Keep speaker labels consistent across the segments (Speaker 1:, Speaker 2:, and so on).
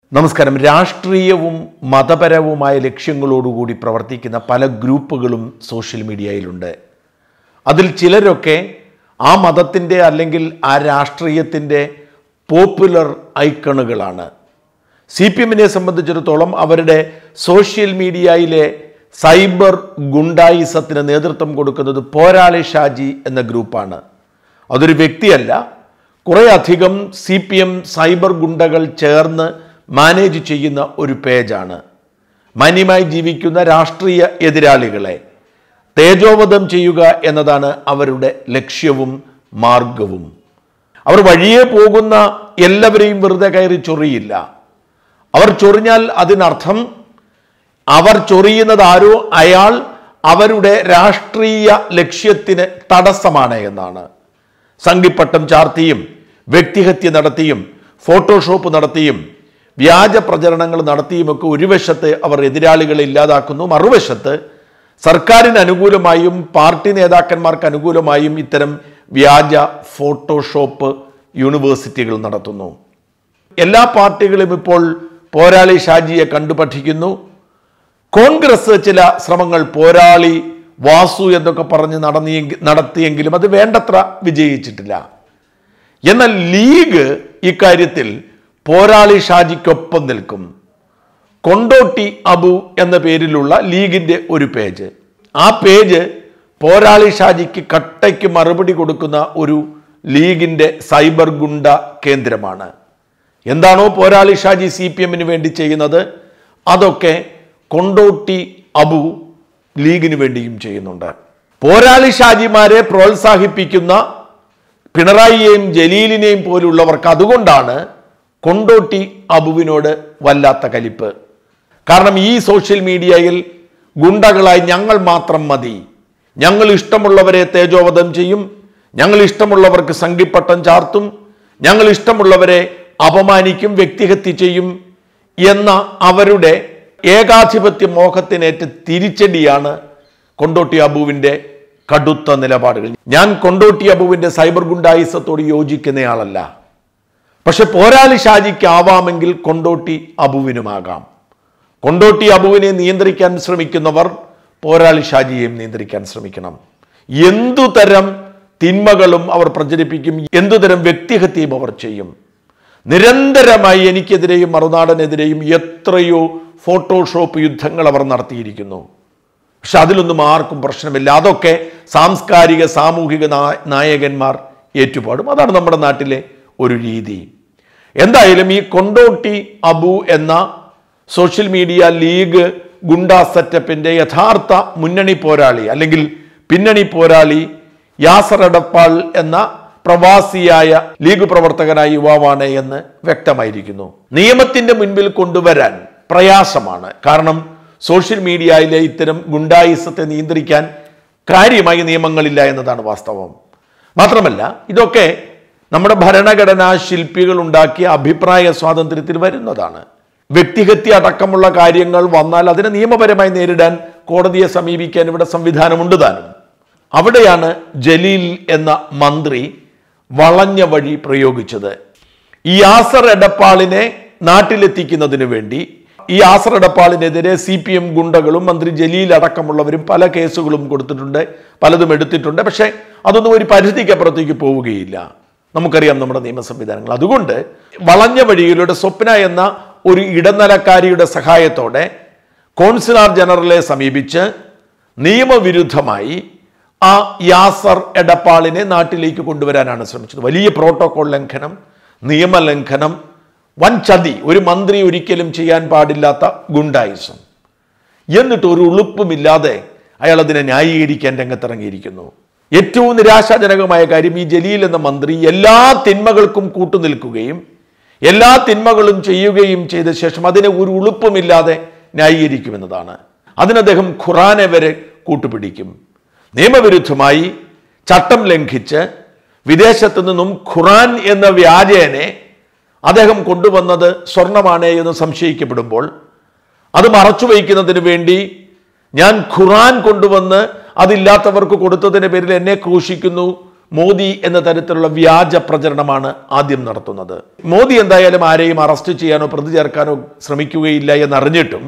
Speaker 1: നമസ്കാരം രാഷ്ട്രീയവും മതപരവുമായ ലക്ഷ്യങ്ങളോടുകൂടി പ്രവർത്തിക്കുന്ന പല ഗ്രൂപ്പുകളും സോഷ്യൽ മീഡിയയിലുണ്ട് അതിൽ ചിലരൊക്കെ ആ മതത്തിൻ്റെ അല്ലെങ്കിൽ ആ രാഷ്ട്രീയത്തിൻ്റെ പോപ്പുലർ ഐക്കണുകളാണ് സി പി എമ്മിനെ സംബന്ധിച്ചിടത്തോളം അവരുടെ സോഷ്യൽ മീഡിയയിലെ സൈബർ ഗുണ്ടായിസത്തിന് നേതൃത്വം കൊടുക്കുന്നത് പോരാളി ഷാജി എന്ന ഗ്രൂപ്പാണ് അതൊരു വ്യക്തിയല്ല കുറേ അധികം സി പി എം സൈബർ ഗുണ്ടകൾ ചേർന്ന് മാനേജ് ചെയ്യുന്ന ഒരു പേജാണ് മാന്യമായി ജീവിക്കുന്ന രാഷ്ട്രീയ എതിരാളികളെ തേജോവധം ചെയ്യുക എന്നതാണ് അവരുടെ ലക്ഷ്യവും മാർഗവും അവർ വഴിയെ പോകുന്ന എല്ലാവരെയും വെറുതെ കയറി ചൊറിയില്ല അവർ ചൊറിഞ്ഞാൽ അതിനർത്ഥം അവർ ചൊറിയുന്നത് ആരോ അയാൾ അവരുടെ രാഷ്ട്രീയ ലക്ഷ്യത്തിന് തടസ്സമാണ് എന്നാണ് സംഘിപ്പട്ടം ചാർത്തിയും വ്യക്തിഹത്യ നടത്തിയും ഫോട്ടോഷോപ്പ് നടത്തിയും വ്യാജ പ്രചരണങ്ങൾ നടത്തിയുമൊക്കെ ഒരു വശത്ത് അവർ എതിരാളികളെ ഇല്ലാതാക്കുന്നു മറുവശത്ത് സർക്കാരിന് അനുകൂലമായും പാർട്ടി നേതാക്കന്മാർക്ക് അനുകൂലമായും ഇത്തരം വ്യാജ ഫോട്ടോഷോപ്പ് യൂണിവേഴ്സിറ്റികൾ നടത്തുന്നു എല്ലാ പാർട്ടികളും ഇപ്പോൾ പോരാളി ഷാജിയെ കണ്ടു പഠിക്കുന്നു കോൺഗ്രസ് ചില ശ്രമങ്ങൾ പോരാളി വാസു എന്നൊക്കെ പറഞ്ഞ് നടന്നിയെങ്കിൽ നടത്തിയെങ്കിലും അത് വേണ്ടത്ര വിജയിച്ചിട്ടില്ല എന്നാൽ ലീഗ് ഇക്കാര്യത്തിൽ പോരാളി ഷാജിക്കൊപ്പം നിൽക്കും കൊണ്ടോട്ടി അബു എന്ന പേരിലുള്ള ലീഗിന്റെ ഒരു പേജ് ആ പേജ് പോരാളി ഷാജിക്ക് കട്ടയ്ക്ക് മറുപടി കൊടുക്കുന്ന ഒരു ലീഗിന്റെ സൈബർ ഗുണ്ട കേന്ദ്രമാണ് എന്താണോ പോരാളി ഷാജി സി പി എമ്മിന് വേണ്ടി ചെയ്യുന്നത് അതൊക്കെ കൊണ്ടോട്ടി അബു ലീഗിന് വേണ്ടിയും ചെയ്യുന്നുണ്ട് പോരാളി ഷാജിമാരെ പ്രോത്സാഹിപ്പിക്കുന്ന പിണറായിയെയും ജലീലിനെയും പോലുള്ളവർക്ക് അതുകൊണ്ടാണ് കൊണ്ടോട്ടി അബുവിനോട് വല്ലാത്ത കലിപ്പ് കാരണം ഈ സോഷ്യൽ മീഡിയയിൽ ഗുണ്ടകളായി ഞങ്ങൾ മാത്രം മതി ഞങ്ങൾ ഇഷ്ടമുള്ളവരെ തേജോവധം ചെയ്യും ഞങ്ങൾ ഇഷ്ടമുള്ളവർക്ക് സംഘിപ്പട്ടം ചാർത്തും ഞങ്ങൾ ഇഷ്ടമുള്ളവരെ അപമാനിക്കും വ്യക്തിഹത്യ ചെയ്യും എന്ന അവരുടെ ഏകാധിപത്യ മോഹത്തിനേറ്റ് തിരിച്ചടിയാണ് കൊണ്ടോട്ടി അബുവിൻ്റെ കടുത്ത നിലപാടുകൾ ഞാൻ കൊണ്ടോട്ടി അബുവിൻ്റെ സൈബർ ഗുണ്ടായിസത്തോട് യോജിക്കുന്നയാളല്ല പക്ഷെ പോരാളി ഷാജിക്ക് ആവാമെങ്കിൽ കൊണ്ടോട്ടി അബുവിനുമാകാം കൊണ്ടോട്ടി അബുവിനെ നിയന്ത്രിക്കാൻ ശ്രമിക്കുന്നവർ പോരാളി ഷാജിയെയും നിയന്ത്രിക്കാൻ ശ്രമിക്കണം എന്തുതരം തിന്മകളും അവർ പ്രചരിപ്പിക്കും എന്തുതരം വ്യക്തിഹത്യയും അവർ ചെയ്യും നിരന്തരമായി എനിക്കെതിരെയും മറുനാടനെതിരെയും എത്രയോ ഫോട്ടോഷോപ്പ് യുദ്ധങ്ങൾ അവർ നടത്തിയിരിക്കുന്നു പക്ഷെ അതിലൊന്നും ആർക്കും പ്രശ്നമില്ല അതൊക്കെ സാംസ്കാരിക സാമൂഹിക നാ- നായകന്മാർ ഏറ്റുപാടും അതാണ് നമ്മുടെ നാട്ടിലെ ഒരു രീതി എന്തായാലും ഈ കൊണ്ടോട്ടി അബു എന്ന സോഷ്യൽ മീഡിയ ലീഗ് ഗുണ്ടാ സെറ്റപ്പിന്റെ യഥാർത്ഥ മുന്നണി പോരാളി അല്ലെങ്കിൽ പിന്നണി പോരാളി യാസർ എടപ്പാൾ എന്ന പ്രവാസിയായ ലീഗ് പ്രവർത്തകനായ യുവാവാണ് എന്ന് വ്യക്തമായിരിക്കുന്നു നിയമത്തിന്റെ മുൻപിൽ കൊണ്ടുവരാൻ പ്രയാസമാണ് കാരണം സോഷ്യൽ മീഡിയയിലെ ഇത്തരം ഗുണ്ടായിസത്തെ നിയന്ത്രിക്കാൻ കാര്യമായി നിയമങ്ങളില്ല എന്നതാണ് വാസ്തവം മാത്രമല്ല ഇതൊക്കെ നമ്മുടെ ഭരണഘടനാ ശില്പികൾ ഉണ്ടാക്കിയ അഭിപ്രായ സ്വാതന്ത്ര്യത്തിൽ വരുന്നതാണ് വ്യക്തിഹത്യ അടക്കമുള്ള കാര്യങ്ങൾ വന്നാൽ അതിനെ നിയമപരമായി നേരിടാൻ കോടതിയെ സമീപിക്കാൻ ഇവിടെ സംവിധാനമുണ്ട് താനും അവിടെയാണ് ജലീൽ എന്ന മന്ത്രി വളഞ്ഞ വഴി പ്രയോഗിച്ചത് ഈ യാസർ എടപ്പാളിനെ നാട്ടിലെത്തിക്കുന്നതിന് വേണ്ടി ഈ യാസർ എടപ്പാളിനെതിരെ സി പി എം ഗുണ്ടകളും മന്ത്രി ജലീൽ അടക്കമുള്ളവരും പല കേസുകളും കൊടുത്തിട്ടുണ്ട് പലതും എടുത്തിട്ടുണ്ട് പക്ഷേ അതൊന്നും ഒരു പരിധിക്കപ്പുറത്തേക്ക് പോവുകയില്ല നമുക്കറിയാം നമ്മുടെ നിയമ സംവിധാനങ്ങൾ അതുകൊണ്ട് വളഞ്ഞ വഴിയിലൂടെ സ്വപ്ന എന്ന ഒരു ഇടനിലക്കാരിയുടെ സഹായത്തോടെ കോൺസുലാർ ജനറലെ സമീപിച്ച് നിയമവിരുദ്ധമായി ആ യാസർ എടപ്പാളിനെ നാട്ടിലേക്ക് കൊണ്ടുവരാനാണ് ശ്രമിച്ചത് വലിയ പ്രോട്ടോകോൾ ലംഘനം നിയമലംഘനം വൻ ചതി ഒരു മന്ത്രി ഒരിക്കലും ചെയ്യാൻ പാടില്ലാത്ത ഗുണ്ടായിസം എന്നിട്ട് ഒരു ഉളുപ്പുമില്ലാതെ അയാൾ അതിനെ ന്യായീകരിക്കാൻ രംഗത്തിറങ്ങിയിരിക്കുന്നു ഏറ്റവും നിരാശാജനകമായ കാര്യം ഈ ജലീൽ എന്ന മന്ത്രി എല്ലാ തിന്മകൾക്കും കൂട്ടുനിൽക്കുകയും എല്ലാ തിന്മകളും ചെയ്യുകയും ചെയ്ത ശേഷം അതിനെ ഒരു ഉളുപ്പുമില്ലാതെ ന്യായീകരിക്കുമെന്നതാണ് അതിന് അദ്ദേഹം ഖുറാനെ വരെ കൂട്ടുപിടിക്കും നിയമവിരുദ്ധമായി ചട്ടം ലംഘിച്ച് വിദേശത്തു നിന്നും ഖുറാൻ എന്ന വ്യാജേനെ അദ്ദേഹം കൊണ്ടുവന്നത് സ്വർണമാണ് എന്ന് സംശയിക്കപ്പെടുമ്പോൾ അത് മറച്ചു വയ്ക്കുന്നതിന് വേണ്ടി ഞാൻ ഖുറാൻ കൊണ്ടുവന്ന് അതില്ലാത്തവർക്ക് കൊടുത്തതിന് പേരിൽ എന്നെ ക്രൂശിക്കുന്നു മോദി എന്ന തരത്തിലുള്ള വ്യാജ പ്രചരണമാണ് ആദ്യം നടത്തുന്നത് മോദി എന്തായാലും ആരെയും അറസ്റ്റ് ചെയ്യാനോ പ്രതി ചേർക്കാനോ ശ്രമിക്കുകയില്ല എന്നറിഞ്ഞിട്ടും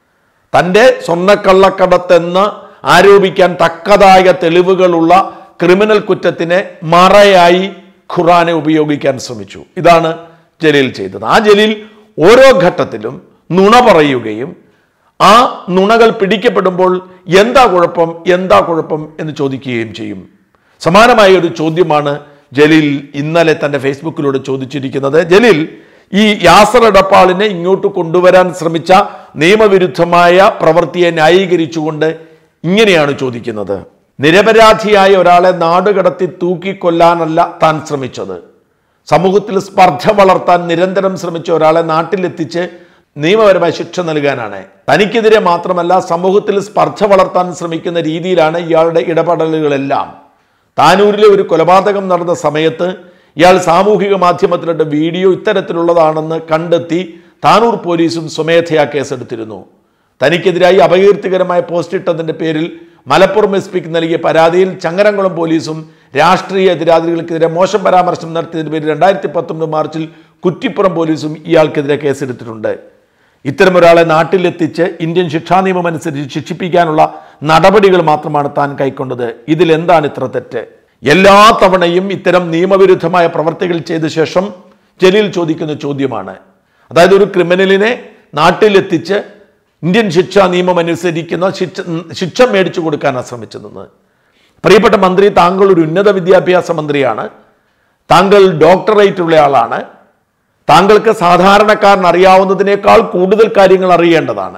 Speaker 1: തൻ്റെ സ്വർണ്ണക്കള്ളക്കടത്തെന്ന് ആരോപിക്കാൻ തക്കതായ തെളിവുകളുള്ള ക്രിമിനൽ കുറ്റത്തിനെ മറയായി ഖുറാനെ ഉപയോഗിക്കാൻ ശ്രമിച്ചു ഇതാണ് ജലീൽ ചെയ്തത് ആ ജലീൽ ഓരോ ഘട്ടത്തിലും നുണ പറയുകയും ആ നുണകൾ പിടിക്കപ്പെടുമ്പോൾ എന്താ കുഴപ്പം എന്താ കുഴപ്പം എന്ന് ചോദിക്കുകയും ചെയ്യും സമാനമായ ഒരു ചോദ്യമാണ് ജലീൽ ഇന്നലെ തന്റെ ഫേസ്ബുക്കിലൂടെ ചോദിച്ചിരിക്കുന്നത് ജലീൽ ഈ യാസർ എടപ്പാളിനെ ഇങ്ങോട്ട് കൊണ്ടുവരാൻ ശ്രമിച്ച നിയമവിരുദ്ധമായ പ്രവൃത്തിയെ ന്യായീകരിച്ചുകൊണ്ട് ഇങ്ങനെയാണ് ചോദിക്കുന്നത് നിരപരാധിയായ ഒരാളെ നാടുകടത്തി തൂക്കിക്കൊല്ലാനല്ല താൻ ശ്രമിച്ചത് സമൂഹത്തിൽ സ്പർദ്ധ വളർത്താൻ നിരന്തരം ശ്രമിച്ച ഒരാളെ നാട്ടിലെത്തിച്ച് നിയമപരമായ ശിക്ഷ നൽകാനാണ് തനിക്കെതിരെ മാത്രമല്ല സമൂഹത്തിൽ സ്പർദ്ധ വളർത്താൻ ശ്രമിക്കുന്ന രീതിയിലാണ് ഇയാളുടെ ഇടപെടലുകളെല്ലാം താനൂരിലെ ഒരു കൊലപാതകം നടന്ന സമയത്ത് ഇയാൾ സാമൂഹിക മാധ്യമത്തിലിട്ട് വീഡിയോ ഇത്തരത്തിലുള്ളതാണെന്ന് കണ്ടെത്തി താനൂർ പോലീസും സ്വമേധയാ കേസെടുത്തിരുന്നു തനിക്കെതിരായി അപകീർത്തികരമായ പോസ്റ്റ് ഇട്ടതിന്റെ പേരിൽ മലപ്പുറം എസ് പിക്ക് നൽകിയ പരാതിയിൽ ചങ്ങരംകുളം പോലീസും രാഷ്ട്രീയ എതിരാളികൾക്കെതിരെ മോശം പരാമർശം നടത്തിയതിന്റെ പേരിൽ രണ്ടായിരത്തി പത്തൊമ്പത് മാർച്ചിൽ കുറ്റിപ്പുറം പോലീസും ഇയാൾക്കെതിരെ കേസെടുത്തിട്ടുണ്ട് ഇത്തരമൊരാളെ നാട്ടിലെത്തിച്ച് ഇന്ത്യൻ ശിക്ഷാ നിയമം അനുസരിച്ച് ശിക്ഷിപ്പിക്കാനുള്ള നടപടികൾ മാത്രമാണ് താൻ കൈക്കൊണ്ടത് ഇതിൽ എന്താണ് ഇത്ര തെറ്റ് എല്ലാ തവണയും ഇത്തരം നിയമവിരുദ്ധമായ പ്രവർത്തികൾ ചെയ്ത ശേഷം ജലീൽ ചോദിക്കുന്ന ചോദ്യമാണ് അതായത് ഒരു ക്രിമിനലിനെ നാട്ടിലെത്തിച്ച് ഇന്ത്യൻ ശിക്ഷാ നിയമം അനുസരിക്കുന്ന ശിക്ഷ ശിക്ഷ മേടിച്ചു കൊടുക്കാനാണ് ശ്രമിച്ചതെന്ന് പ്രിയപ്പെട്ട മന്ത്രി താങ്കൾ ഒരു ഉന്നത വിദ്യാഭ്യാസ മന്ത്രിയാണ് താങ്കൾ ഡോക്ടറേറ്റ് ഉള്ള ആളാണ് താങ്കൾക്ക് സാധാരണക്കാരൻ അറിയാവുന്നതിനേക്കാൾ കൂടുതൽ കാര്യങ്ങൾ അറിയേണ്ടതാണ്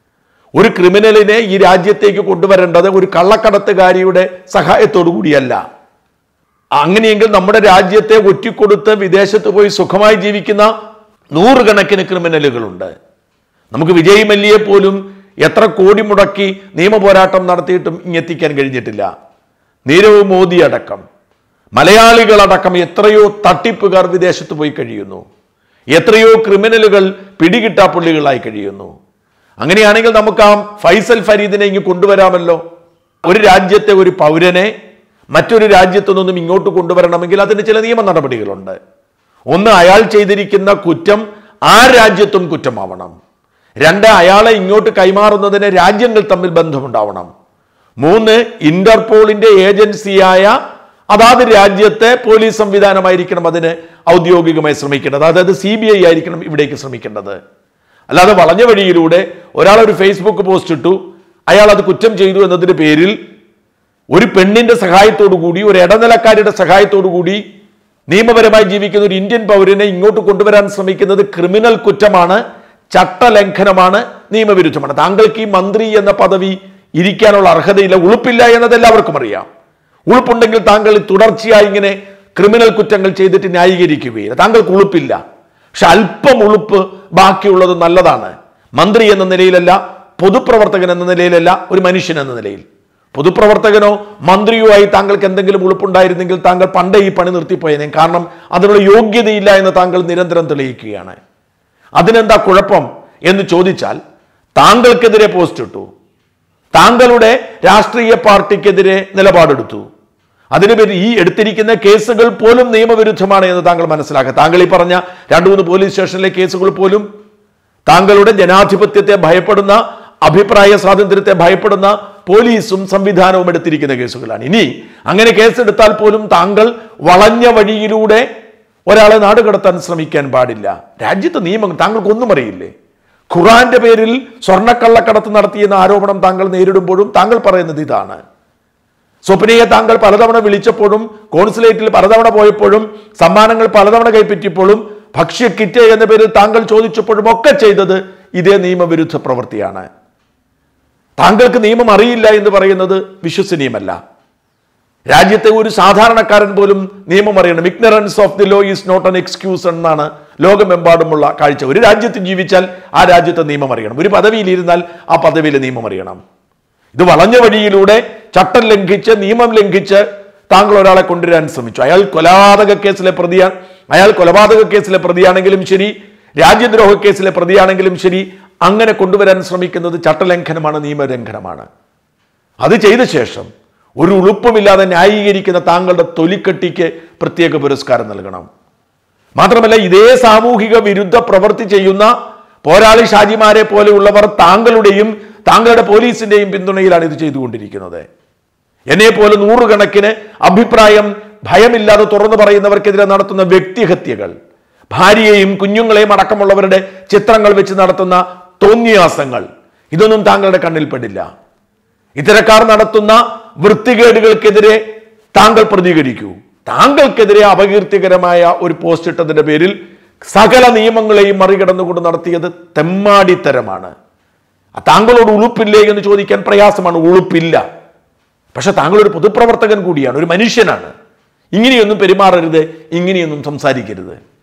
Speaker 1: ഒരു ക്രിമിനലിനെ ഈ രാജ്യത്തേക്ക് കൊണ്ടുവരേണ്ടത് ഒരു കള്ളക്കടത്തുകാരിയുടെ സഹായത്തോടു കൂടിയല്ല അങ്ങനെയെങ്കിൽ നമ്മുടെ രാജ്യത്തെ ഒറ്റിക്കൊടുത്ത് വിദേശത്ത് പോയി സുഖമായി ജീവിക്കുന്ന നൂറുകണക്കിന് ക്രിമിനലുകളുണ്ട് നമുക്ക് വിജയ് മല്യയെ പോലും എത്ര കോടി മുടക്കി നിയമപോരാട്ടം നടത്തിയിട്ടും ഇങ്ങെത്തിക്കാൻ കഴിഞ്ഞിട്ടില്ല നീരവ് മോദി അടക്കം മലയാളികളടക്കം എത്രയോ തട്ടിപ്പുകാർ വിദേശത്ത് പോയി കഴിയുന്നു എത്രയോ ക്രിമിനലുകൾ പിടികിട്ടാപ്പുള്ളികളായി കഴിയുന്നു അങ്ങനെയാണെങ്കിൽ നമുക്ക് ആ ഫൈസൽ ഫരീദിനെ ഇങ്ങ് കൊണ്ടുവരാമല്ലോ ഒരു രാജ്യത്തെ ഒരു പൗരനെ മറ്റൊരു രാജ്യത്തു നിന്നും ഇങ്ങോട്ട് കൊണ്ടുവരണമെങ്കിൽ അതിന് ചില നിയമ നടപടികളുണ്ട് ഒന്ന് അയാൾ ചെയ്തിരിക്കുന്ന കുറ്റം ആ രാജ്യത്തും കുറ്റമാവണം രണ്ട് അയാളെ ഇങ്ങോട്ട് കൈമാറുന്നതിന് രാജ്യങ്ങൾ തമ്മിൽ ബന്ധമുണ്ടാവണം മൂന്ന് ഇന്റർപോളിന്റെ ഏജൻസിയായ അതാത് രാജ്യത്തെ പോലീസ് സംവിധാനമായിരിക്കണം അതിന് ഔദ്യോഗികമായി ശ്രമിക്കേണ്ടത് അതായത് സി ബി ഐ ആയിരിക്കണം ഇവിടേക്ക് ശ്രമിക്കേണ്ടത് അല്ലാതെ വളഞ്ഞ വഴിയിലൂടെ ഒരാൾ ഒരു ഫേസ്ബുക്ക് പോസ്റ്റ് ഇട്ടു അയാൾ അത് കുറ്റം ചെയ്തു എന്നതിന്റെ പേരിൽ ഒരു പെണ്ണിന്റെ സഹായത്തോടു കൂടി ഒരു ഇടനിലക്കാരുടെ സഹായത്തോടു കൂടി നിയമപരമായി ജീവിക്കുന്ന ഒരു ഇന്ത്യൻ പൗരനെ ഇങ്ങോട്ട് കൊണ്ടുവരാൻ ശ്രമിക്കുന്നത് ക്രിമിനൽ കുറ്റമാണ് ചട്ടലംഘനമാണ് നിയമവിരുദ്ധമാണ് താങ്കൾക്ക് ഈ മന്ത്രി എന്ന പദവി ഇരിക്കാനുള്ള അർഹതയില്ല ഉളുപ്പില്ല എന്നത് എല്ലാവർക്കും അറിയാം ഉളുപ്പുണ്ടെങ്കിൽ താങ്കൾ തുടർച്ചയായി ഇങ്ങനെ ക്രിമിനൽ കുറ്റങ്ങൾ ചെയ്തിട്ട് ന്യായീകരിക്കുകയില്ല താങ്കൾക്ക് ഉളുപ്പില്ല പക്ഷെ അല്പം ഉളുപ്പ് ബാക്കിയുള്ളത് നല്ലതാണ് മന്ത്രി എന്ന നിലയിലല്ല പൊതുപ്രവർത്തകൻ എന്ന നിലയിലല്ല ഒരു മനുഷ്യൻ എന്ന നിലയിൽ പൊതുപ്രവർത്തകനോ മന്ത്രിയോ ആയി താങ്കൾക്ക് എന്തെങ്കിലും ഉളുപ്പുണ്ടായിരുന്നെങ്കിൽ താങ്കൾ പണ്ടേ ഈ പണി നിർത്തിപ്പോയേനെ കാരണം അതിനുള്ള യോഗ്യതയില്ല എന്ന് താങ്കൾ നിരന്തരം തെളിയിക്കുകയാണ് അതിനെന്താ കുഴപ്പം എന്ന് ചോദിച്ചാൽ താങ്കൾക്കെതിരെ പോസ്റ്റ് ഇട്ടു താങ്കളുടെ രാഷ്ട്രീയ പാർട്ടിക്കെതിരെ നിലപാടെടുത്തു അതിന് പേര് ഈ എടുത്തിരിക്കുന്ന കേസുകൾ പോലും നിയമവിരുദ്ധമാണ് എന്ന് താങ്കൾ മനസ്സിലാക്കുക താങ്കൾ ഈ പറഞ്ഞ രണ്ടു മൂന്ന് പോലീസ് സ്റ്റേഷനിലെ കേസുകൾ പോലും താങ്കളുടെ ജനാധിപത്യത്തെ ഭയപ്പെടുന്ന അഭിപ്രായ സ്വാതന്ത്ര്യത്തെ ഭയപ്പെടുന്ന പോലീസും സംവിധാനവും എടുത്തിരിക്കുന്ന കേസുകളാണ് ഇനി അങ്ങനെ കേസെടുത്താൽ പോലും താങ്കൾ വളഞ്ഞ വഴിയിലൂടെ ഒരാളെ നാടുകടത്താൻ ശ്രമിക്കാൻ പാടില്ല രാജ്യത്ത് നിയമം താങ്കൾക്കൊന്നും അറിയില്ലേ ഖുറാന്റെ പേരിൽ സ്വർണ്ണക്കള്ളക്കടത്ത് നടത്തിയെന്ന ആരോപണം താങ്കൾ നേരിടുമ്പോഴും താങ്കൾ പറയുന്നത് ഇതാണ് സ്വപ്നയെ താങ്കൾ പലതവണ വിളിച്ചപ്പോഴും കോൺസുലേറ്റിൽ പലതവണ പോയപ്പോഴും സമ്മാനങ്ങൾ പലതവണ കൈപ്പറ്റിയപ്പോഴും ഭക്ഷ്യ കിറ്റ് എന്ന പേരിൽ താങ്കൾ ചോദിച്ചപ്പോഴും ഒക്കെ ചെയ്തത് ഇതേ നിയമവിരുദ്ധ പ്രവൃത്തിയാണ് താങ്കൾക്ക് നിയമം അറിയില്ല എന്ന് പറയുന്നത് വിശ്വസനീയമല്ല രാജ്യത്തെ ഒരു സാധാരണക്കാരൻ പോലും നിയമം അറിയണം ignorance of the law is not an excuse എന്നാണ് ലോകമെമ്പാടുമുള്ള കാഴ്ച ഒരു രാജ്യത്ത് ജീവിച്ചാൽ ആ രാജ്യത്തെ നിയമം അറിയണം ഒരു പദവിയിൽ ഇരുന്നാൽ ആ പദവിയിലെ നിയമം അറിയണം ഇത് വളഞ്ഞ വഴിയിലൂടെ ചട്ടം ലംഘിച്ച് നിയമം ലംഘിച്ച് താങ്കൾ ഒരാളെ കൊണ്ടുവരാൻ ശ്രമിച്ചു അയാൾ കൊലപാതക കേസിലെ പ്രതിയാണ് അയാൾ കൊലപാതക കേസിലെ പ്രതിയാണെങ്കിലും ശരി രാജ്യദ്രോഹ കേസിലെ പ്രതിയാണെങ്കിലും ശരി അങ്ങനെ കൊണ്ടുവരാൻ ശ്രമിക്കുന്നത് ചട്ടലംഘനമാണ് നിയമലംഘനമാണ് അത് ചെയ്ത ശേഷം ഒരു ഉളുപ്പുമില്ലാതെ ന്യായീകരിക്കുന്ന താങ്കളുടെ തൊലിക്കെട്ടിക്ക് പ്രത്യേക പുരസ്കാരം നൽകണം മാത്രമല്ല ഇതേ സാമൂഹിക വിരുദ്ധ പ്രവൃത്തി ചെയ്യുന്ന പോരാളി ഷാജിമാരെ പോലെയുള്ളവർ താങ്കളുടെയും താങ്കളുടെ പോലീസിന്റെയും പിന്തുണയിലാണ് ഇത് ചെയ്തുകൊണ്ടിരിക്കുന്നത് എന്നെ പോലെ നൂറുകണക്കിന് അഭിപ്രായം ഭയമില്ലാതെ തുറന്നു പറയുന്നവർക്കെതിരെ നടത്തുന്ന വ്യക്തിഹത്യകൾ ഭാര്യയെയും കുഞ്ഞുങ്ങളെയും അടക്കമുള്ളവരുടെ ചിത്രങ്ങൾ വെച്ച് നടത്തുന്ന തോന്നിയാസങ്ങൾ ഇതൊന്നും താങ്കളുടെ കണ്ണിൽപ്പെടില്ല ഇത്തരക്കാർ നടത്തുന്ന വൃത്തികേടുകൾക്കെതിരെ താങ്കൾ പ്രതികരിക്കൂ താങ്കൾക്കെതിരെ അപകീർത്തികരമായ ഒരു പോസ്റ്റ് ഇട്ടതിന്റെ പേരിൽ സകല നിയമങ്ങളെയും മറികടന്നുകൊണ്ട് നടത്തിയത് തെമ്മാടിത്തരമാണ് താങ്കളോട് ഉളുപ്പില്ലേ എന്ന് ചോദിക്കാൻ പ്രയാസമാണ് ഉളുപ്പില്ല പക്ഷെ താങ്കൾ ഒരു പൊതുപ്രവർത്തകൻ കൂടിയാണ് ഒരു മനുഷ്യനാണ് ഇങ്ങനെയൊന്നും പെരുമാറരുത് ഇങ്ങനെയൊന്നും സംസാരിക്കരുത്